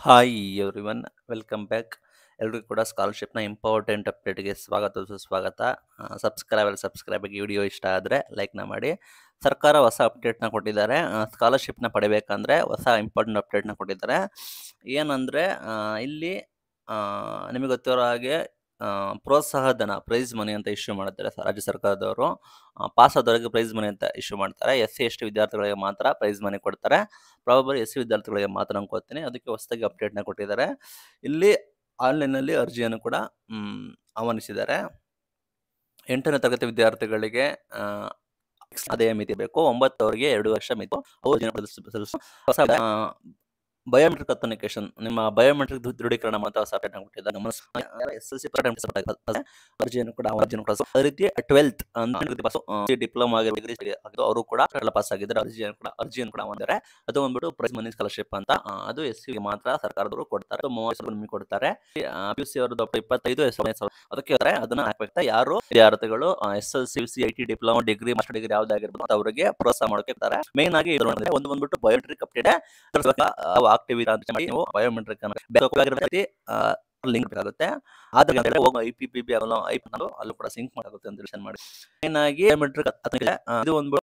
hi everyone welcome back ಎಲ್ರಿಗೂ ಕೂಡ ಸ್ಕಾಲರ್ಶಿಪ್ನ important ಅಪ್ಡೇಟ್ಗೆ ಸ್ವಾಗತ ಸುಸ್ವಾಗತ ಸಬ್ಸ್ಕ್ರೈಬ್ ಅಲ್ಲಿ ಸಬ್ಸ್ಕ್ರೈಬ್ ಆಗಿ ವಿಡಿಯೋ ಇಷ್ಟ ಆದರೆ ಲೈಕ್ನ ಮಾಡಿ ಸರ್ಕಾರ ಹೊಸ ಅಪ್ಡೇಟ್ನ ಕೊಟ್ಟಿದ್ದಾರೆ ಸ್ಕಾಲರ್ಶಿಪ್ನ ಪಡಿಬೇಕಂದ್ರೆ ಹೊಸ ಇಂಪಾರ್ಟೆಂಟ್ ಅಪ್ಡೇಟ್ನ ಕೊಟ್ಟಿದ್ದಾರೆ ಏನಂದರೆ ಇಲ್ಲಿ ಆ, ನಿಮಗೆ ಗೊತ್ತಿರೋ ಹಾಗೆ ಆ, ಪ್ರೋತ್ಸಾಹ ಧನ ಪ್ರೈಸ್ ಮನಿ ಅಂತ ಇಶ್ಯೂ ಮಾಡ್ತಾರೆ ಸ- ರಾಜ್ಯ ಸರ್ಕಾರದವರು ಪಾಸ್ ಆದವರಿಗೆ ಪ್ರೈಸ್ ಮನಿ ಅಂತ ಇಶ್ಯೂ ಮಾಡ್ತಾರೆ ಎಸ್ ಸಿ ಎಸ್ ಟಿ ವಿದ್ಯಾರ್ಥಿಗಳಿಗೆ ಮಾತ್ರ ಪ್ರೈಸ್ ಮನಿ ಕೊಡ್ತಾರೆ ಪ್ರಾಬಬಲಿ ಎಸ್ ಸಿ ವಿದ್ಯಾರ್ಥಿಗಳಿಗೆ ಮಾತ್ರ ಅನ್ಕೋತೀನಿ ಅದಕ್ಕೆ ಹೊಸದಾಗಿ ಅಪ್ಡೇಟ್ನ ಕೊಟ್ಟಿದ್ದಾರೆ ಇಲ್ಲಿ ಆನ್ಲೈನಲ್ಲಿ ಅರ್ಜಿಯನ್ನು ಕೂಡ ಮ್, ಆಹ್ವಾನಿಸಿದ್ದಾರೆ ಎಂಟನೇ ತರಗತಿ ವಿದ್ಯಾರ್ಥಿಗಳಿಗೆ ಆ, ಆದಾಯ ಮಿತಿ ಬೇಕು ಒಂಬತ್ತವರಿಗೆ ಎರಡು ವರ್ಷ ಮಿತಿ ಅವು ಅರ್ಜಿಯನ್ನು ಸಲ್ಲಿಸ- ಸಲ್ಲಿಸ- ಹೊಸ ಬಯೋಮೆಟ್ರಿಕ್ ಅಥೆಂಟಿಕೇಶನ್ ನಿಮ್ಮ ಬಯೋಮೆಟ್ರಿಕ್ ದೃಢೀಕರಣ ಅಂತ ಹೊಸ ಅಪ್ಡೇಟ್ ಕೊಟ್ಟಿದ್ದಾರೆ ನಮ್ಮ ಎಸ್ ಎಲ್ ಸಿ ಅರ್ಜಿಯನ್ನು ಕೂಡ ಅರ್ಜಿಯನ್ನು ಕೂಡ ಅದೇ ರೀತಿ ಟ್ವೆಲ್ತ್ ಡಿಪ್ಲೊಮಾ ಡಿಗ್ರಿ ಅವರು ಕೂಡ ಪಾಸ್ ಆಗಿದ್ದಾರೆ ಅರ್ಜಿಯನ್ನು ಕೂಡ ಅರ್ಜಿಯನ್ನು ಕೂಡ ಮಾಡಿದ್ದಾರೆ ಅದು ಬಂದ್ಬಿಟ್ಟು ಪ್ರೈಸ್ ಮನಿ ಸ್ಕಾಲರ್ಶಿಪ್ ಅಂತ ಆ, ಅದು ಎಸ್ ಸಿ ಮಾತ್ರ ಸರ್ಕಾರದವರು ಕೊಡ್ತಾರೆ ಅದು ಮೂವತ್ತು ಸಾವಿರ ನಿಮಗೆ ಕೊಡ್ತಾರೆ ಪಿ ಯು ಸಿ ಅವ್ರದ್ದು ಇಪ್ಪತ್ತೈದು ಎಸ್ ಅದಕ್ಕೆ ಹೇಳ್ತಾರೆ ಅದನ್ನ ಹಾಕ್ಬೇಕು ಯಾರು ವಿದ್ಯಾರ್ಥಿಗಳು S L C C I T diploma degree master degree ಯಾವ್ದಾಗಿರ್ಬೋದು ಅವರಿಗೆ ಪ್ರೋತ್ಸಾಹ ಮಾಡೋಕೆ ಇರ್ತಾರೆ ಮೇನ್ ಆಗಿ ಇದು ನೋಡಿದ್ರೆ ಒಂದು ಬಂದ್ಬಿಟ್ಟು ಬಯೋಮೆಟ್ರಿಕ್ ಅಪ್ಡೇಟ್ ಆಕ್ಟಿವ್ ಅಂತ ಮಾಡಿ ನೀವು ಬಯೋಮೆಟ್ರಿಕ್ ಲಿಂಕ್ ಬೇಕಾಗುತ್ತೆ ಆದ್ರೆ ಹೋಗೋ ಐ ಪಿ ಪಿ ಬಿ ಅಲ್ಲೂ ಐ ಅಲ್ಲೂ ಕೂಡ ಸಿಂಕ್ ಮಾಡಾಗುತ್ತೆ ಅಂತ ಯೋಚನೆ ಮಾಡಿ ಮೇನ್ ಆಗಿ ಬಯೋಮೆಟ್ರಿಕ್ ಇದು ಒಂದು